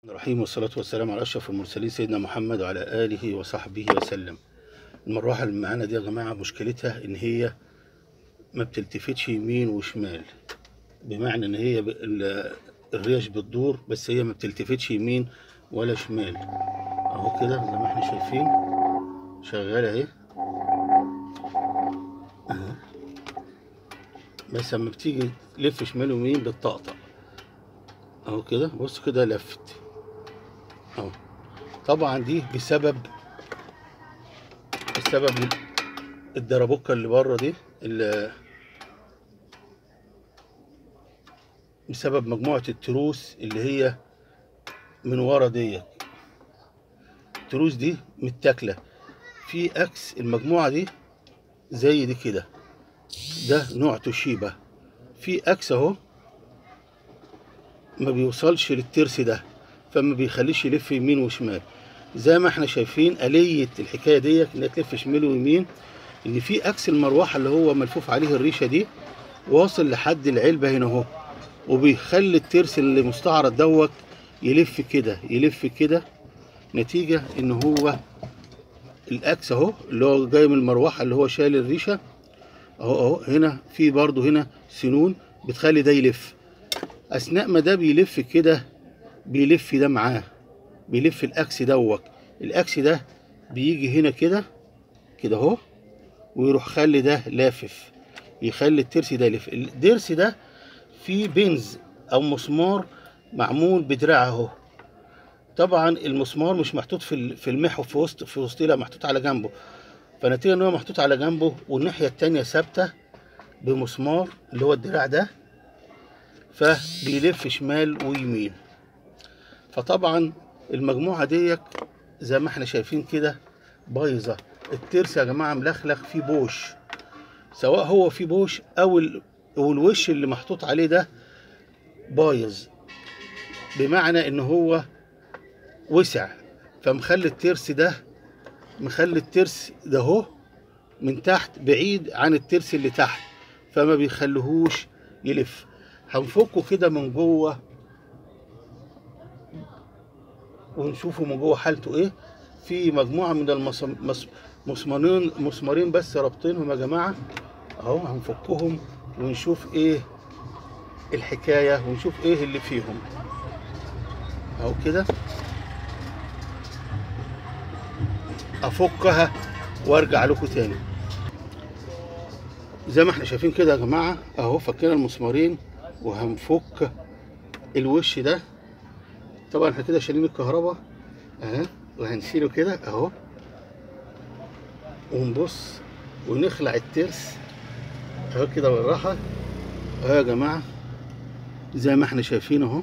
الرحيم والصلاة والسلام على أشرف المرسلين سيدنا محمد وعلى آله وصحبه وسلم المروحة اللي معانا دي يا جماعة مشكلتها إن هي ما بتلتفتش يمين وشمال بمعنى إن هي ب- ال- الريش بتدور بس هي ما بتلتفتش يمين ولا شمال أهو كده زي ما احنا شايفين شغالة أهي أهو. بس لما بتيجي تلف شمال ويمين بتطقطق اهو كده بص كده لفت اهو طبعا دي بسبب بسبب الدرابوكه اللي بره دي اللي بسبب مجموعه التروس اللي هي من ورا ديت التروس دي متاكله في اكس المجموعه دي زي دي كده ده نوع توشيبا في اكس اهو ما بيوصلش للترس ده فما بيخليش يلف يمين وشمال زي ما احنا شايفين آلية الحكاية ديت انها تلف شمال ويمين ان في اكس المروحة اللي هو ملفوف عليه الريشة دي واصل لحد العلبة هنا اهو وبيخلي الترس اللي مستعرض دوت يلف كده يلف كده نتيجة ان هو الاكس اهو اللي هو جاي من المروحة اللي هو شايل الريشة اهو اهو هنا في برضو هنا سنون بتخلي ده يلف اثناء ما ده بيلف كده بيلف ده معاه بيلف الاكس دوت الاكس ده بيجي هنا كده كده اهو ويروح خلي ده لافف يخلي الترس ده يلف الضرس ده فيه بنز او مسمار معمول بدراع اهو طبعا المسمار مش محطوط في ال- في المحو في وسط في وسط لا محطوط على جنبه فنتيجه ان هو محطوط على جنبه والناحيه التانيه ثابته بمسمار اللي هو الدراع ده فبيلف شمال ويمين فطبعا المجموعه ديت زي ما احنا شايفين كده بايظه الترس يا جماعه ملخلخ فيه بوش سواء هو فيه بوش او ال... او الوش اللي محطوط عليه ده بايظ بمعنى ان هو وسع فمخلي الترس ده مخلي الترس ده اهو من تحت بعيد عن الترس اللي تحت فما بيخليهوش يلف هنفكه كده من جوه ونشوفه من جوه حالته ايه في مجموعه من المسمارين مسمارين بس رابطينهم يا جماعه اهو هنفكهم ونشوف ايه الحكايه ونشوف ايه اللي فيهم اهو كده افكها وارجع لكم تاني زي ما احنا شايفين كده يا جماعه اهو فكينا المسمارين وهنفك الوش ده طبعا احنا كده شايلين الكهرباء اهي وهنشيله كده اهو ونبص ونخلع الترس اهو كده بالراحه اهو يا جماعه زي ما احنا شايفين اهو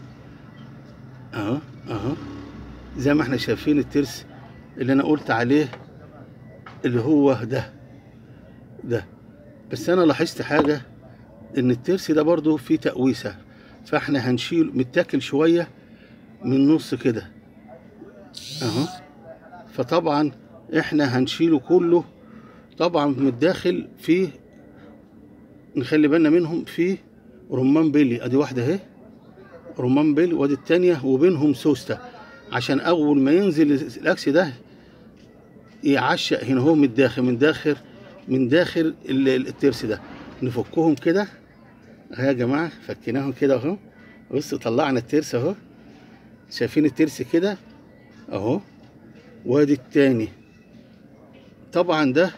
اهو اهو زي ما احنا شايفين الترس اللي انا قلت عليه اللي هو ده ده بس انا لاحظت حاجه ان الترس ده برضو فيه تقويسه فاحنا هنشيل متاكل شويه من النص كده اهو فطبعا احنا هنشيله كله طبعا من الداخل فيه نخلي بالنا منهم في رمان بيلي ادي واحده اهي رمان بيلي وادي التانية وبينهم سوسته عشان اول ما ينزل الاكس ده يعشق هنا هو من الداخل من داخل من داخل ال- ال- الترس ده نفكهم كده اهو يا جماعه فكيناهم كده اهو بصوا طلعنا الترس اهو شايفين الترس كده اهو وادي التاني طبعا ده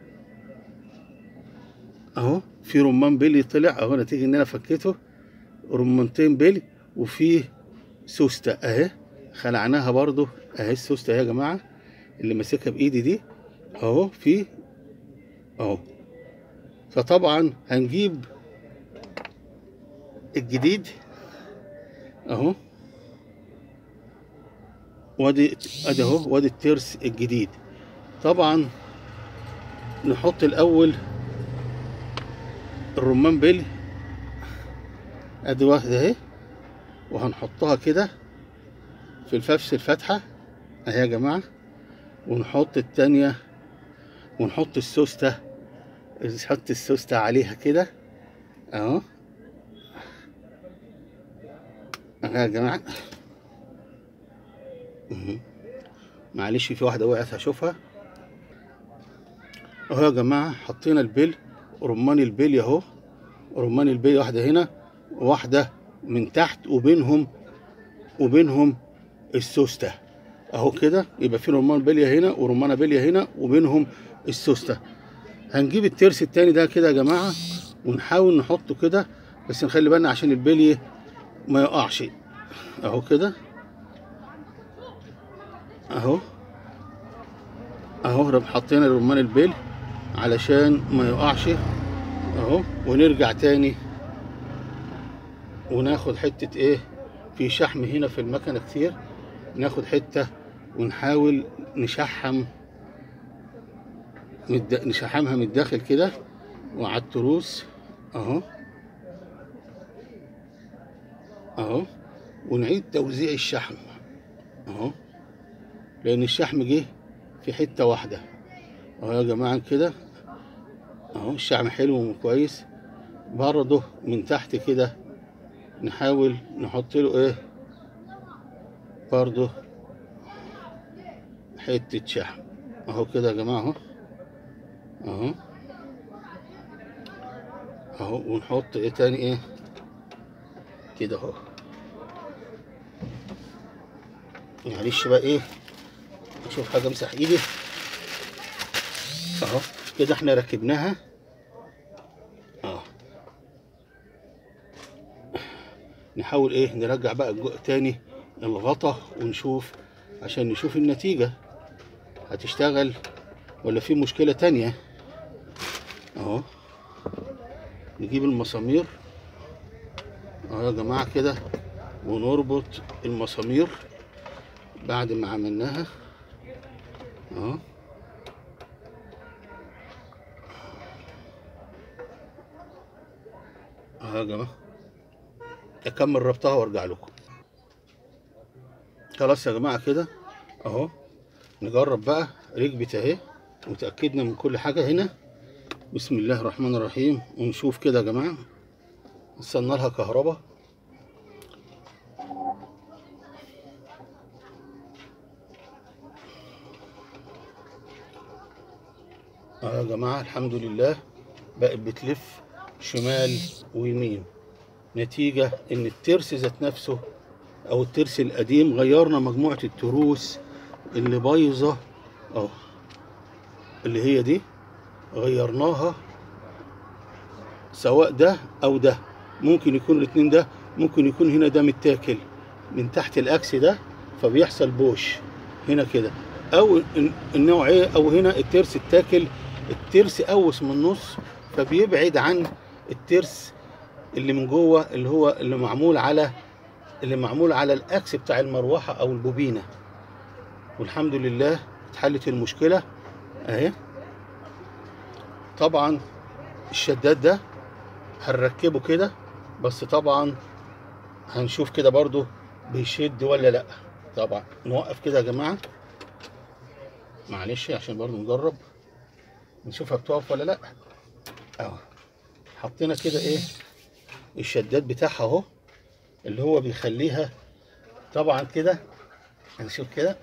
اهو في رمان بيلي طلع اهو نتيجه ان انا فكيته رمانتين بيلي وفيه سوسته اهي خلعناها برضو اهي السوسته اهي يا جماعه اللي ماسكها بايدي دي اهو في اهو فطبعا هنجيب الجديد اهو وادي ادي اهو وادي الترس الجديد طبعا نحط الاول الرمان بيلي ادي واحده اهي وهنحطها كده في الففس الفتحه اهي يا جماعه ونحط التانية ونحط السوستة نحط السوستة عليها كده اهو اهو يا جماعة مهم. معلش في واحده وقعت هشوفها اهو يا جماعه حطينا البل رمان البلي اهو رمان البلي واحده هنا واحده من تحت وبينهم وبينهم السوسته اهو كده يبقى في رمان بليه هنا ورمانه بليه هنا وبينهم السوسته هنجيب الترس التاني ده كده يا جماعه ونحاول نحطه كده بس نخلي بالنا عشان البلي ما يقعش اهو كده اهو اهو رب حطينا رمان البل علشان ما يقعش اهو ونرجع تاني وناخد حتة ايه في شحم هنا في المكنة كتير ناخد حتة ونحاول نشحم مد... نشحمها من الداخل كده وعلى التروس اهو اهو ونعيد توزيع الشحم اهو لان الشحم جه في حته واحده اهو يا جماعه كده اهو الشحم حلو وكويس برضه من تحت كده نحاول نحط له ايه برضه حته شحم اهو كده يا جماعه اهو اهو اهو ونحط ايه تاني ايه كده اهو معلش بقى ايه اشوف حاجه امسح ايدي اهو كده احنا ركبناها اه نحاول ايه نرجع بقى الجو تاني الغطا ونشوف عشان نشوف النتيجة هتشتغل ولا في مشكلة تانية اهو نجيب المسامير اهو يا جماعة كده ونربط المسامير بعد ما عملناها اهو اهو يا جماعة اكمل ربطها وارجع لكم خلاص يا جماعة كده اهو نجرب بقى ركبت اهي وتأكدنا من كل حاجة هنا بسم الله الرحمن الرحيم ونشوف كده يا جماعة نستنى لها كهرباء اه يا جماعة الحمد لله بقت بتلف شمال ويمين نتيجة ان الترس ذات نفسه او الترس القديم غيرنا مجموعة التروس اللي بايظة اهو اللي هي دي غيرناها سواء ده او ده ممكن يكون الاتنين ده ممكن يكون هنا ده متاكل من تحت الاكس ده فبيحصل بوش هنا كده او الن- النوعية او هنا الترس التاكل الترس اوس من النص فبيبعد عن الترس اللي من جوه اللي هو اللي معمول على اللي معمول على الاكس بتاع المروحه او البوبينه والحمد لله اتحلت المشكله اهي طبعا الشداد ده هنركبه كده بس طبعا هنشوف كده برضو بيشد ولا لا طبعا نوقف كده يا جماعه معلش عشان برضو نجرب نشوفها بتقف ولا لا اهو حطينا كده ايه الشداد بتاعها اهو اللي هو بيخليها طبعا كده هنشوف كده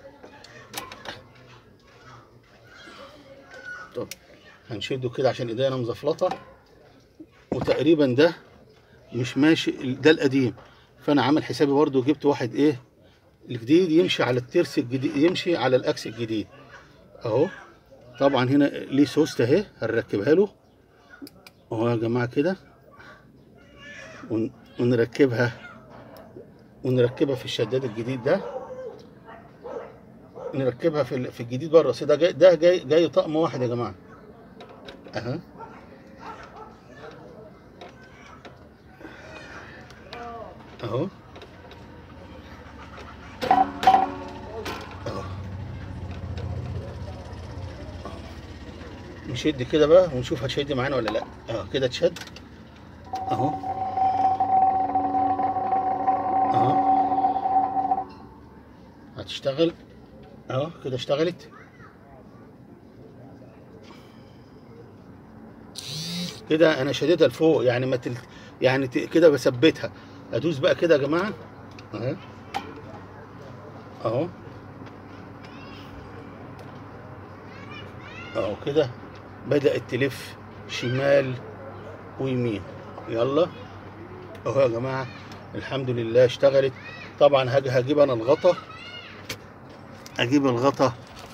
طب هنشده كده عشان ايدينا مزفلطه وتقريبا ده مش ماشي ده القديم فانا عامل حسابي برضو جبت واحد ايه الجديد يمشي على الترس الجديد يمشي على الاكس الجديد اهو طبعا هنا ليه سوست اهي هنركبها له اهو يا جماعه كده ون- ونركبها ونركبها في الشداد الجديد ده نركبها في ال- في الجديد بره أصل ده جاي ده جاي جاي طقم واحد يا جماعه اها اهو اهو نشد كده بقى ونشوف هتشد معانا ولا لا اه كده تشد اهو اهو هتشتغل اهو كده اشتغلت كده انا شديدها لفوق يعني ما تل... يعني ت... كده بثبتها ادوس بقى كده يا جماعه اهو اهو اهو كده بدأت تلف شمال ويمين يلا اهو يا جماعة الحمد لله اشتغلت طبعا هاجي هجيب انا الغطا اجيب الغطا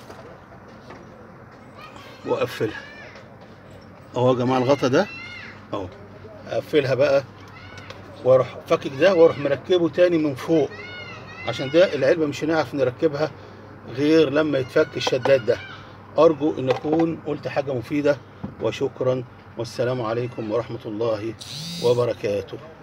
واقفلها اهو يا جماعة الغطا ده اهو اقفلها بقى واروح فكك ده واروح مركبه تاني من فوق عشان ده العلبة مش هنعرف نركبها غير لما يتفك الشداد ده أرجو أن أكون قلت حاجة مفيدة وشكرا والسلام عليكم ورحمة الله وبركاته